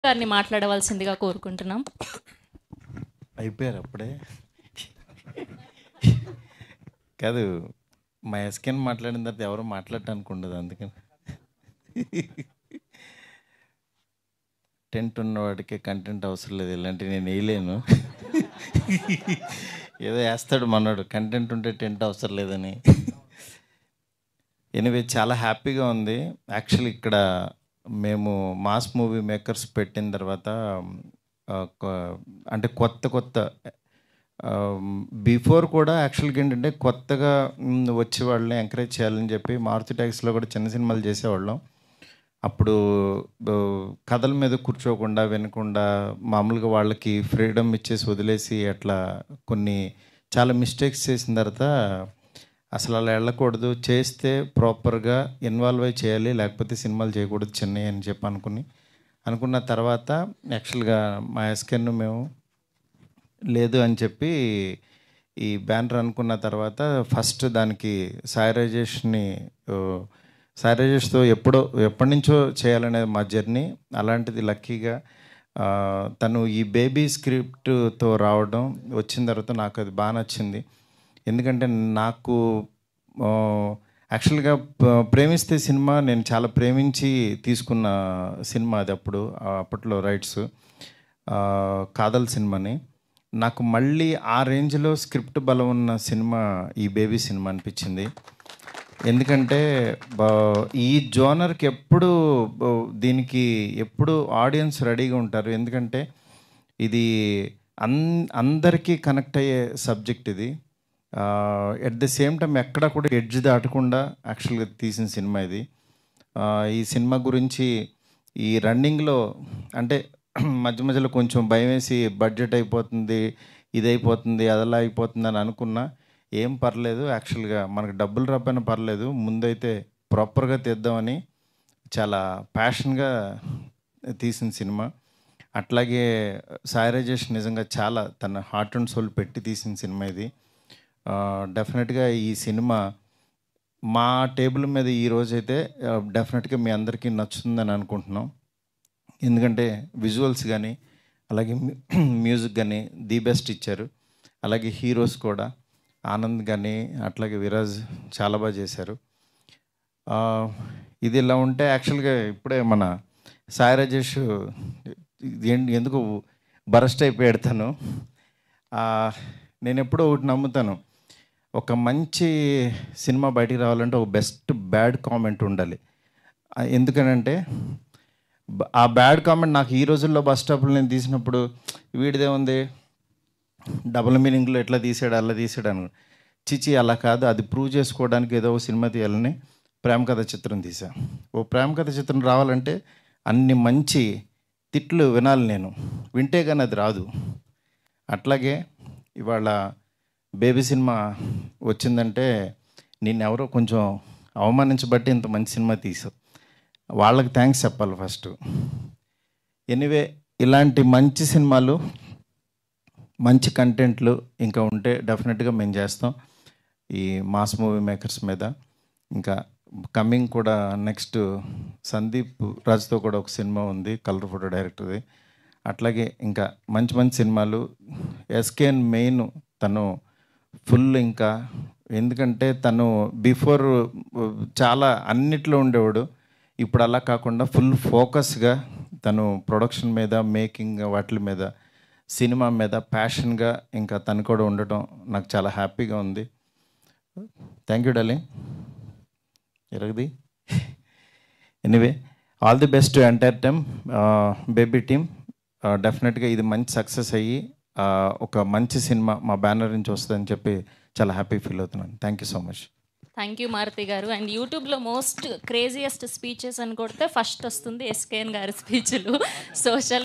గారిని మాట్లాడవలసిందిగా కోరుకుంటున్నాం అయిపోయారు అప్పుడే కాదు మా ఎస్కెన్ మాట్లాడిన తర్వాత ఎవరు మాట్లాడటానికి ఉండదు అందుకని టెంట్ ఉన్నవాడికి కంటెంట్ అవసరం లేదు ఇలాంటి నేను వేయలేను ఏదో వేస్తాడు మనోడు కంటెంట్ ఉంటే టెంట్ అవసరం లేదని ఎనివే చాలా హ్యాపీగా ఉంది యాక్చువల్లీ ఇక్కడ మేము మాస్ మూవీ మేకర్స్ పెట్టిన తర్వాత ఆ, కొ- అంటే కొత్త కొత్త బిఫోర్ కూడా యాక్చువల్గా ఏంటంటే కొత్తగా మ్, వచ్చే వాళ్ళని ఎంకరేజ్ చేయాలని చెప్పి మారుతి ట్యాక్స్లో కూడా చిన్న సినిమాలు చేసేవాళ్ళం అప్పుడు ఆ, కథల మీద కూర్చోకుండా వినకుండా మామూలుగా వాళ్ళకి ఫ్రీడమ్ ఇచ్చేసి వదిలేసి అట్లా కొన్ని చాలా మిస్టేక్స్ చేసిన తర్వాత అసలు అలా వెళ్ళకూడదు చేస్తే ప్రాపర్గా ఇన్వాల్వ్ అయి చేయాలి లేకపోతే సినిమాలు చేయకూడదు చెన్నై అని చెప్పి అనుకుని అనుకున్న తర్వాత యాక్చువల్గా మా ఎస్కెన్ మేము లేదు అని చెప్పి ఈ బ్యానర్ అనుకున్న తర్వాత ఫస్ట్ దానికి సాయి రాజేష్ని ఓ, సాయి రాజేష్తో ఎప్పుడో ఎప్పటి నుంచో చేయాలనేది మా జర్నీ అలాంటిది లక్కీగా ఆ, తను ఈ బేబీ స్క్రిప్ట్తో రావడం వచ్చిన తర్వాత నాకు అది బాగా నచ్చింది ఎందుకంటే నాకు ఆ, యాక్చువల్గా ప- ప్రేమిస్తే సినిమా నేను చాలా ప్రేమించి తీసుకున్న సినిమా అది అప్పుడు ఆ, అప్పట్లో రైట్స్ కాదల్ సినిమాని నాకు మళ్ళీ ఆ రేంజ్లో స్క్రిప్ట్ బలం ఉన్న సినిమా ఈ బేబీ సినిమా అనిపించింది ఎందుకంటే బా- ఈ జోనర్కి ఎప్పుడు బ- దీనికి ఎప్పుడు ఆడియన్స్ రెడీగా ఉంటారు ఎందుకంటే ఇది అన్ అందరికీ కనెక్ట్ అయ్యే సబ్జెక్ట్ ఇది ఎట్ ద సేమ్ టైం ఎక్కడ కూడా ఎడ్జ్ దాటకుండా యాక్చువల్గా తీసిన సినిమా ఇది ఆ, ఈ సినిమా గురించి ఈ రన్నింగ్లో అంటే మధ్య మధ్యలో కొంచెం భయం వేసి బడ్జెట్ అయిపోతుంది ఇది అయిపోతుంది అదలా అయిపోతుంది అని అనుకున్నా ఏం పర్లేదు యాక్చువల్గా మనకు డబ్బులు రాకపోయినా పర్లేదు ముందైతే ప్రాపర్గా తీద్దామని చాలా ప్యాషన్గా తీసిన సినిమా అట్లాగే సాయి రాజేష్ నిజంగా చాలా తన హార్ట్ అండ్ సోల్ పెట్టి తీసిన సినిమా ఇది డెఫినెట్గా ఈ సినిమా మా టేబుల్ మీద ఈ రోజైతే డెఫినెట్గా మీ అందరికీ నచ్చుతుందని అనుకుంటున్నాం ఎందుకంటే విజువల్స్ కానీ అలాగే మ్యూజిక్ కానీ ది బెస్ట్ ఇచ్చారు అలాగే హీరోస్ కూడా ఆనంద్ కానీ అట్లాగే విరాజ్ చాలా బాగా చేశారు ఆ, ఇది ఇలా ఉంటే యాక్చువల్గా ఇప్పుడే మన సాయి రాజేష్ ఇది ఏంటి- ఎందుకు బరస్ట్ అయిపోయాడు తను ఆ, నేను ఎప్పుడూ ఒకటి నమ్ముతాను ఒక మంచి సినిమా బయటికి రావాలంటే ఒక బెస్ట్ బ్యాడ్ కామెంట్ ఉండాలి ఆ, ఎందుకనంటే బ- ఆ బ్యాడ్ కామెంట్ నాకు ఈ రోజుల్లో బస్ స్టాప్లో నేను తీసినప్పుడు వీడిదే ఉంది డబుల్ మీనింగ్లో ఎట్లా తీసాడు అలా తీసాడు అని చిచి అలా కాదు అది ప్రూవ్ చేసుకోవడానికి ఏదో ఒక సినిమా తీయాలని ప్రేమ కథ చిత్రం తీసా ఓ ప్రేమ కథ చిత్రం రావాలంటే అన్ని మంచి తిట్లు వినాలి నేను వింటే కానీ అది రాదు అట్లాగే ఇవాళ బేబీ సినిమా వచ్చిందంటే నిన్నెవరో కొంచెం అవమానించబట్టి ఇంత మంచి సినిమా తీసావు వాళ్ళకి థ్యాంక్స్ చెప్పాలి ఫస్ట్ ఎనీవే ఇలాంటి మంచి సినిమాలు మంచి కంటెంట్లు ఇంకా ఉంటే డెఫినెట్గా మేము చేస్తాం ఈ మాస్ మూవీ మేకర్స్ మీద ఇంకా కమింగ్ కూడా నెక్స్ట్ సందీప్ రాజ్తో కూడా ఒక సినిమా ఉంది కలర్ ఫోటో డైరెక్టర్ది అట్లాగే ఇంకా మంచి మంచి సినిమాలు ఎస్కేఎన్ మెయిన్ తను ఫుల్ ఇంకా ఎందుకంటే తను బిఫోర్ చాలా అన్నిట్లో ఉండేవాడు ఇప్పుడు అలా కాకుండా ఫుల్ ఫోకస్గా తను ప్రొడక్షన్ మీద మేకింగ్ వాటి మీద సినిమా మీద ప్యాషన్గా ఇంకా తను కూడా ఉండటం నాకు చాలా హ్యాపీగా ఉంది థ్యాంక్ యూ డార్లింగ్ ఎరగది anyway all the best entire time baby team డెఫినెట్గా ఇది మంచి సక్సెస్ అయ్యి ఆ, ఒక మంచి సినిమా మా బ్యానర్ నుంచి వస్తుందని చెప్పి చాలా హ్యాపీ ఫీల్ అవుతున్నాను thank you so much thank you Maruthi garu and యూట్యూబ్లో మోస్ట్ క్రేజియస్ట్ స్పీచెస్ అని కొడితే ఫస్ట్ వస్తుంది ఎస్కేఎన్ గారి స్పీచ్లు సోషల్